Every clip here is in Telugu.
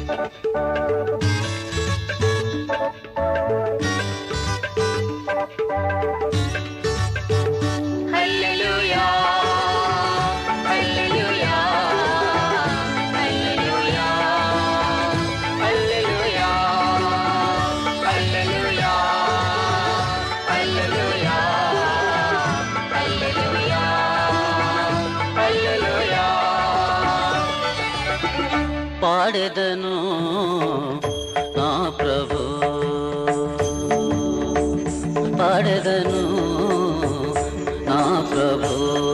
హల్లెలూయా హల్లెలూయా హల్లెలూయా హల్లెలూయా హల్లెలూయా హల్లెలూయా హల్లెలూయా హల్లెలూయా పాడెదను నా ప్రభు పాడెదను నా ప్రభు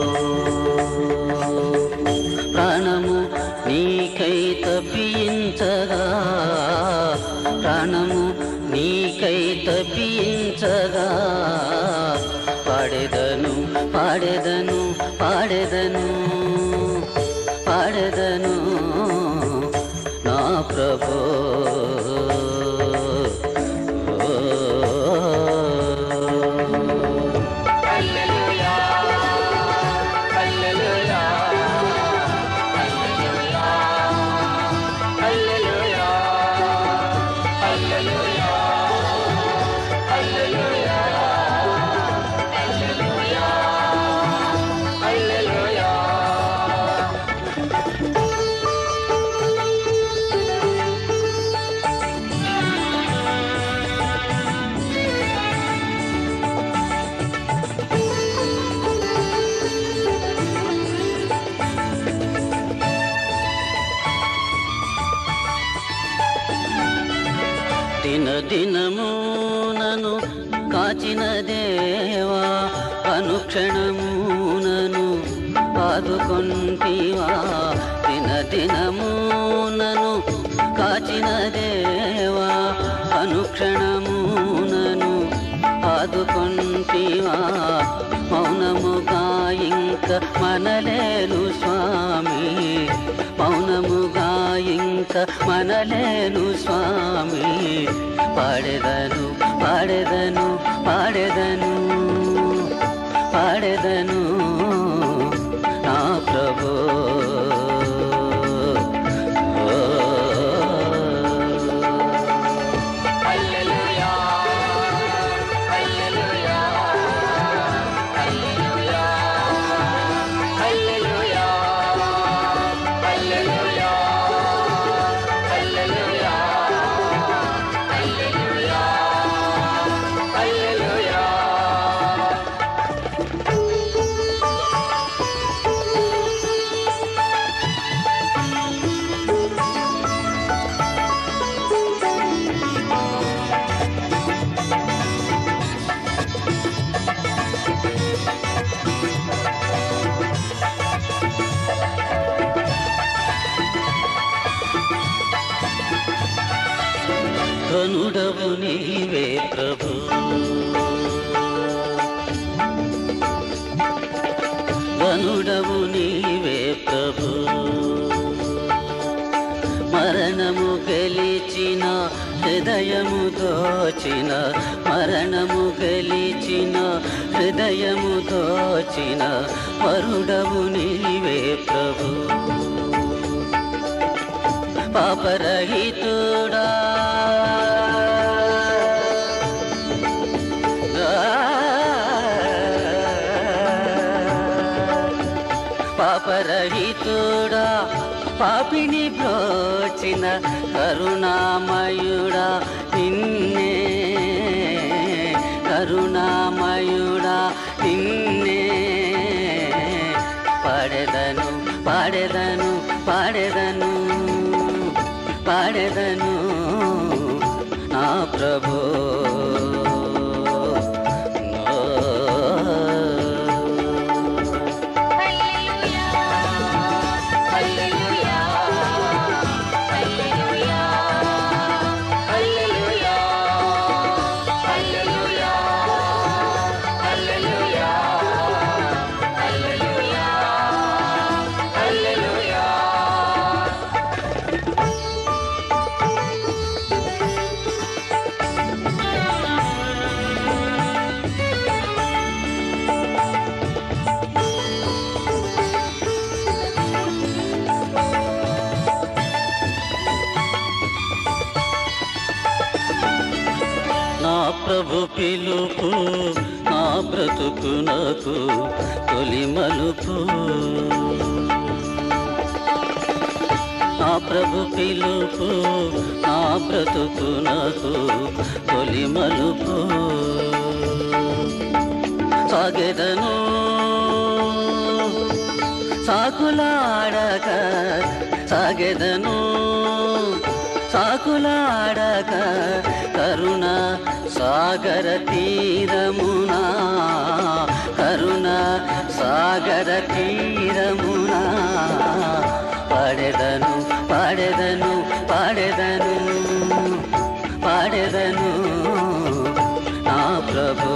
ప్రాణము నీకై తప్పించగా ప్రాణము నీకై తప్పించగా పాడెదను పాడెదను పాడెదను పాడెదను నా ప్రభు హల్లెలూయా హల్లెలూయా హల్లెలూయా హల్లెలూయా హల్లెలూయా హల్లెలూయా హల్లెలూయా హల్లెలూయా దిన దినము నను కాచిన దేవా అనుక్షణము నను ఆదుకొంటివా దిన దినము నను కాచిన దేవా అనుక్షణము నను ఆదుకొంటివా మౌనముగా ఇంక మనలేను స్వామి మౌనముగా ఇంక మనలేను స్వామి పాడెదను పాడెదను పాడెదను పాడెదను నా ప్రభు హల్లెలూయా హల్లెలూయా హల్లెలూయా హల్లెలూయా హల్లెలూయా హల్లెలూయా హల్లెలూయా హల్లెలూయా ధనుడవు నీవే ప్రభు ధనుడవు నీవే ప్రభు మరణము గెలిచిన హృదయము దోచిన మరణము గెలిచిన హృదయము దోచిన వరుడవు నీవే ప్రభు పాపరహితుడా పాపరహితుడా పాపిని బ్రోచిన కరుణామయుడా నిన్నే కరుణామయుడా నిన్నే పాడెదను పాడెదను పాడెదను పాడెదను నా ప్రభు హల్లెలూయా హల్లెలూయా హల్లెలూయా హల్లెలూయా హల్లెలూయా హల్లెలూయా హల్లెలూయా హల్లెలూయా ప్రభు పిలుపు నా బ్రతుకునకు తొలి మలుపు నా ప్రభు పిలుపు నా బ్రతుకునకు తొలి మలుపు సాగెదను సాకులాడక సాగెదను సాకులాడక కరుణ సాగర తీరమునా కరుణ సాగర తీరమునా పాడెదను పాడెదను పాడెదను పాడెదను నా ప్రభు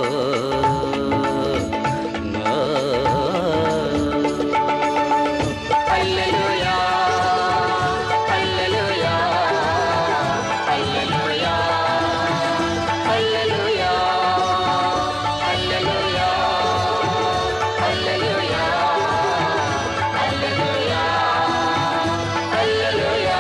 హల్లెలూయా హల్లెలూయా హల్లెలూయా హల్లెలూయా హల్లెలూయా హల్లెలూయా హల్లెలూయా హల్లెలూయా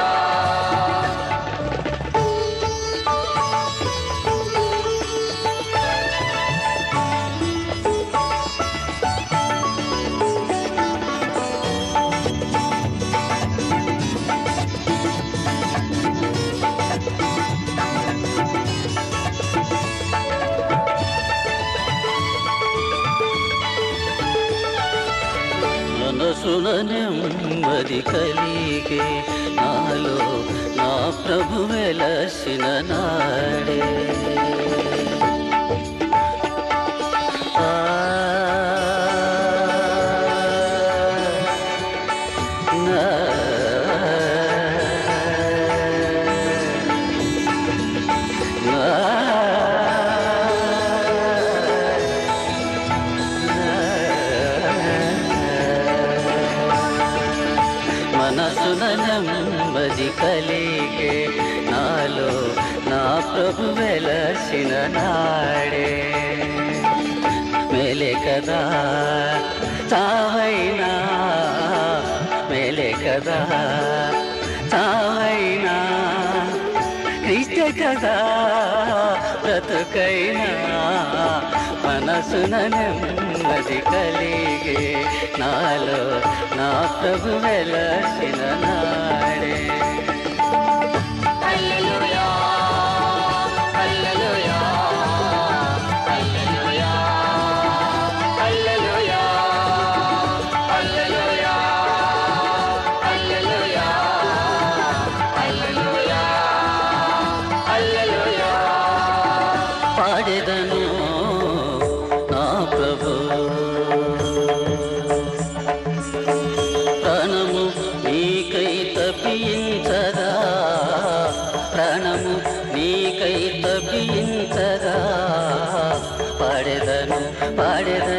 మనసున నెమ్మది కలిగే నాలో నా ప్రభు వెలసిన నాడే ఆ, నా, నా, మనసున నెమ్మది కలిగే నాలో నా ప్రభు వెలసిన నాడే మేలే కదా చావైనా మేలే కదా చావైనా క్రీస్తు కదా బ్రతుకైనా మనసున నెమ్మది కలిగే నాలో నా ప్రభు వెలసిన నాడే హల్లెలూయా హల్లెలూయా హల్లెలూయా హల్లెలూయా హల్లెలూయా హల్లెలూయా హల్లెలూయా హల్లెలూయా పాడెదను నా ప్రభు ప్రాణము నీకై తప్పించగా ప్రాణము నీకై తప్పించగా పాడెదను పాడెదను